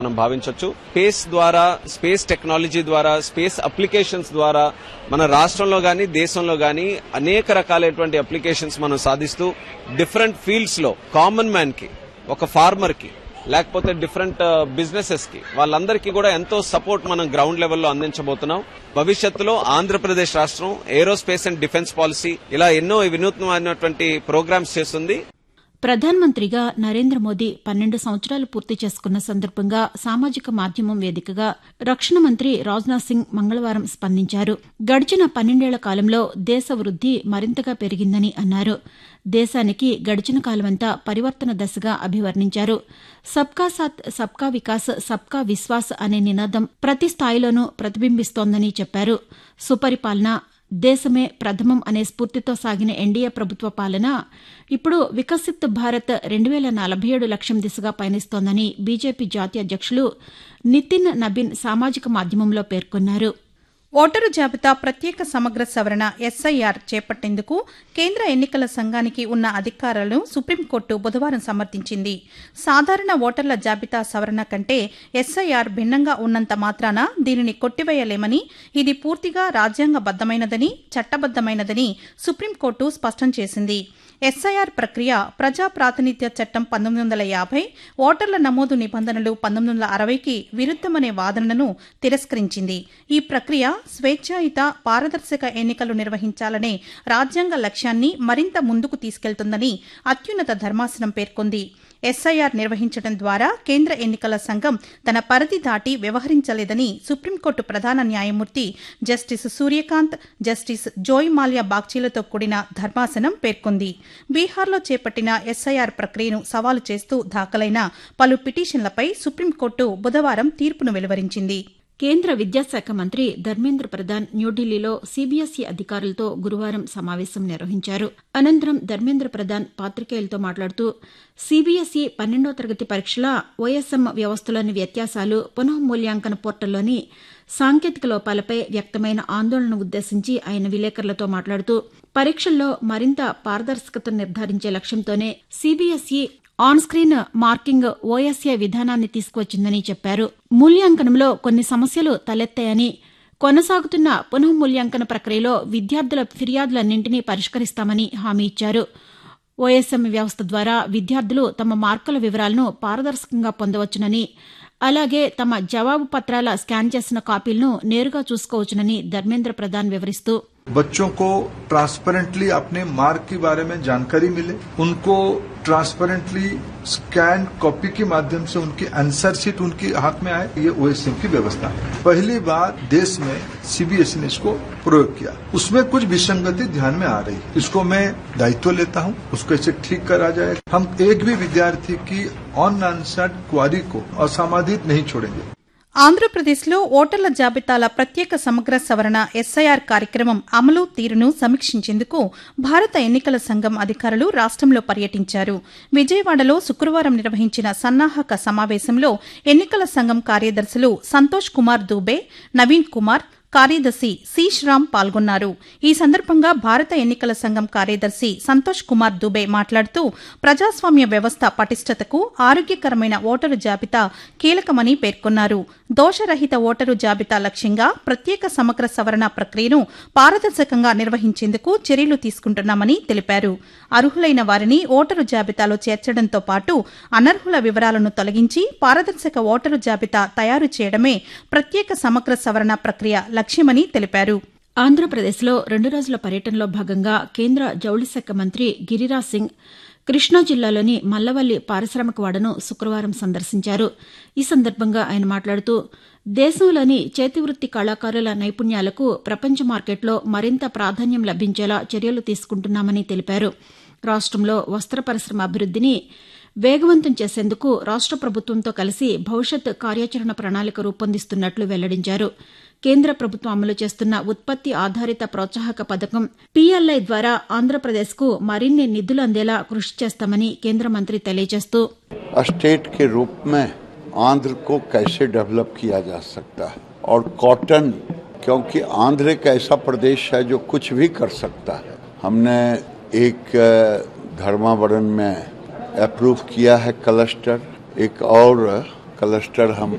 మనం భావించవచ్చు స్పేస్ ద్వారా స్పేస్ టెక్నాలజీ ద్వారా స్పేస్ అప్లికేషన్స్ ద్వారా మన రాష్ట్రంలో గాని దేశంలో గాని అనేక రకాలైనటువంటి అప్లికేషన్స్ మనం సాధిస్తూ డిఫరెంట్ ఫీల్డ్స్ లో కామన్ మ్యాన్ కి ఒక ఫార్మర్ కి లేకపోతే డిఫరెంట్ బిజినెసెస్ కి వాళ్ళందరికీ కూడా ఎంతో సపోర్ట్ మనం గ్రౌండ్ లెవెల్లో అందించబోతున్నాం భవిష్యత్తులో ఆంధ్రప్రదేశ్ రాష్ట్రం ఏరోస్పేస్ అండ్ డిఫెన్స్ పాలసీ ఇలా ఎన్నో వినూత్నమైనటువంటి ప్రోగ్రామ్స్ చేస్తుంది ప్రధానమంత్రిగా నరేంద్ర మోదీ పన్నెండు సంవత్సరాలు పూర్తి చేసుకున్న సందర్భంగా సామాజిక మాధ్యమం వేదికగా రక్షణ మంత్రి రాజ్నాథ్ సింగ్ మంగళవారం స్పందించారు గడిచిన పన్నెండేళ్ల కాలంలో దేశ వృద్ది మరింతగా పెరిగిందని అన్నారు దేశానికి గడిచిన కాలమంతా పరివర్తన దశగా అభివర్ణించారు సబ్కా సాత్ సబ్కా వికాస్ సబ్కా విశ్వాస్ అనే నినాదం ప్రతి స్థాయిలోనూ ప్రతిబింబిస్తోందని చెప్పారు సుపరిపాలన దేశమే ప్రథమం అనే స్ఫూర్తితో సాగిన ఎన్డీఏ ప్రభుత్వ పాలన ఇప్పుడు వికసిత్ భారత్ రెండు వేల నలభై ఏడు లక్ష్యం దిశగా పయనిస్తోందని బీజేపీ జాతీయ అధ్యక్షులు నితిన్ నబీన్ సామాజిక మాధ్యమంలో పేర్కొన్నారు ఓటరు జాబితా ప్రత్యేక సమగ్ర సవరణ ఎస్ఐఆర్ చేపట్టేందుకు కేంద్ర ఎన్నికల సంఘానికి ఉన్న అధికారాలను సుప్రీంకోర్టు బుధవారం సమర్థించింది సాధారణ ఓటర్ల జాబితా సవరణ కంటే ఎస్ఐఆర్ భిన్నంగా ఉన్నంత మాత్రాన దీనిని కొట్టివేయలేమని ఇది పూర్తిగా రాజ్యాంగబద్దమైనదని చట్టబద్దమైనదని సుప్రీంకోర్టు స్పష్టం చేసింది ఎస్ఐఆర్ ప్రక్రియ ప్రజా ప్రాతినిధ్య చట్టం పంతొమ్మిది వందల యాభై ఓటర్ల నమోదు నిబంధనలు పంతొమ్మిది వందల అరవైకి విరుద్దమనే వాదనను తిరస్కరించింది ఈ ప్రక్రియ స్వేచ్ఛాయుత పారదర్శక ఎన్నికలు నిర్వహించాలనే రాజ్యాంగ లక్ష్యాన్ని మరింత ముందుకు తీసుకెళ్తుందని అత్యున్నత ధర్మాసనం పేర్కొంది ఎస్ఐఆర్ నిర్వహించడం ద్వారా కేంద్ర ఎన్నికల సంఘం తన పరిధి దాటి వ్యవహరించలేదని సుప్రీంకోర్టు ప్రధాన న్యాయమూర్తి justice Suryakant justice Joymalya బాగ్చీలతో కూడిన ధర్మాసనం పేర్కొంది బీహార్లో చేపట్టిన ఎస్ఐఆర్ ప్రక్రియను సవాలు చేస్తూ దాఖలైన పలు పిటిషన్లపై సుప్రీంకోర్టు బుధవారం తీర్పును వెలువరించింది కేంద్ర విద్యాశాఖ మంత్రి ధర్మేంద్ర ప్రధాన్ న్యూఢిల్లీలో సీబీఎస్ఈ అధికారులతో గురువారం సమావేశం నిర్వహించారు అనంతరం ధర్మేంద్ర ప్రధాన్ పాతికేయులతో మాట్లాడుతూ సీబీఎస్ఈ పన్నెండో తరగతి పరీక్షల ఓఎస్ఎం వ్యవస్థలోని వ్యత్యాసాలు పునఃమూల్యాంకన పోర్టల్లోని సాంకేతిక లోపాలపై వ్యక్తమైన ఆందోళనను ఉద్దేశించి ఆయన విలేకరులతో మాట్లాడుతూ పరీక్షల్లో మరింత పారదర్శకత నిర్ధారించే లక్ష్యంతోనే C B S E on screen marking O S A విధానాన్ని తీసుకువచ్చిందని చెప్పారు మూల్యాంకనంలో కొన్ని సమస్యలు తలెత్తాయని కొనసాగుతున్న పునఃమూల్యాంకన ప్రక్రియలో విద్యార్థుల ఫిర్యాదులన్నింటినీ పరిష్కరిస్తామని హామీ ఇచ్చారు ఓఎస్ఎం వ్యవస్థ ద్వారా విద్యార్థులు తమ మార్కుల వివరాలను పారదర్శకంగా పొందవచ్చునని అలాగే తమ జవాబు పత్రాల స్కాన్ చేసిన కాపీలను నేరుగా చూసుకోవచ్చునని ధర్మేంద్ర ప్రధాన్ వివరిస్తూ बच्चों को ट्रांसपेरेंटली अपने मार्क के बारे में जानकारी मिले उनको ट्रांसपेरेंटली स्कैन कॉपी के माध्यम से उनकी आंसर शीट उनके हाथ में आए ये ओएसएम की व्यवस्था है पहली बार देश में सीबीएसई ने इसको प्रयोग किया उसमें कुछ विसंगति ध्यान में आ रही है इसको मैं दायित्व लेता हूं उसको इसे ठीक करा जाए हम एक भी विद्यार्थी की ऑन आंसर्ड क्वारी को असामाधित नहीं छोड़ेंगे ఆంధ్రప్రదేశ్లో ఓటర్ల జాబితాల ప్రత్యేక సమగ్ర సవరణ ఎస్ఐఆర్ కార్యక్రమం అమలు తీరును సమీక్షించేందుకు భారత ఎన్నికల సంఘం అధికారులు రాష్ట్రంలో పర్యటించారు విజయవాడలో శుక్రవారం నిర్వహించిన సన్నాహక సమావేశంలో ఎన్నికల సంఘం కార్యదర్శులు సంతోష్ కుమార్ దూబే నవీన్ కుమార్ కార్యదర్శి సి శ్రామ్ పాల్గొన్నారు ఈ సందర్భంగా భారత ఎన్నికల సంఘం కార్యదర్శి సంతోష్ కుమార్ దుబే మాట్లాడుతూ ప్రజాస్వామ్య వ్యవస్థ పటిష్టతకు ఆరోగ్యకరమైన ఓటరు జాబితా కీలకమని పేర్కొన్నారు దోషరహిత ఓటరు జాబితా లక్ష్యంగా ప్రత్యేక సమగ్ర సవరణ ప్రక్రియను పారదర్శకంగా నిర్వహించేందుకు చర్యలు తీసుకుంటున్నామని తెలిపారు అర్హులైన వారిని ఓటరు జాబితాలో చేర్చడంతో పాటు అనర్హుల వివరాలను తొలగించి పారదర్శక ఓటరు జాబితా తయారు చేయడమే ప్రత్యేక సమగ్ర సవరణ ప్రక్రియ లక్ష్యమని తెలిపారు ఆంధ్రప్రదేశ్లో రెండు రోజుల పర్యటనలో భాగంగా కేంద్ర జౌళి శాఖ మంత్రి గిరిరాజ్ సింగ్ కృష్ణా జిల్లాలోని మల్లవల్లి పారిశ్రామిక వాడను శుక్రవారం సందర్శించారు ఈ సందర్భంగా ఆయన మాట్లాడుతూ దేశంలోని చేతివృత్తి కళాకారుల నైపుణ్యాలకు ప్రపంచ మార్కెట్లో మరింత ప్రాధాన్యం లభించేలా చర్యలు తీసుకుంటున్నామని తెలిపారు రాష్టంలో వస్త్ర పరిశ్రమ అభివృద్దిని వేగవంతం చేసేందుకు రాష్ట ప్రభుత్వంతో కలిసి భవిష్యత్ కార్యాచరణ ప్రణాళిక రూపొందిస్తున్నట్లు వెల్లడించారు కేంద్ర ప్రభుత్వం అమలు చేస్తున్న ఉత్పత్తి ఆధారిత ప్రోత్సాహక పథకం పీఎల్ఐ ద్వారా ఆంధ్రప్రదేశ్కు మరిన్ని నిధులు అందేలా కృషి చేస్తామని కేంద్ర మంత్రి తెలియజేస్తూ स्टेट के रूप में आंध्र को कैसे डेवलप किया जा सकता है और कॉटन क्योंकि आंध्र एक ऐसा प्रदेश है जो कुछ भी कर सकता है हमने एक अ, धर्मावरण में अप्रूव किया है क्लस्टर एक और क्लस्टर हम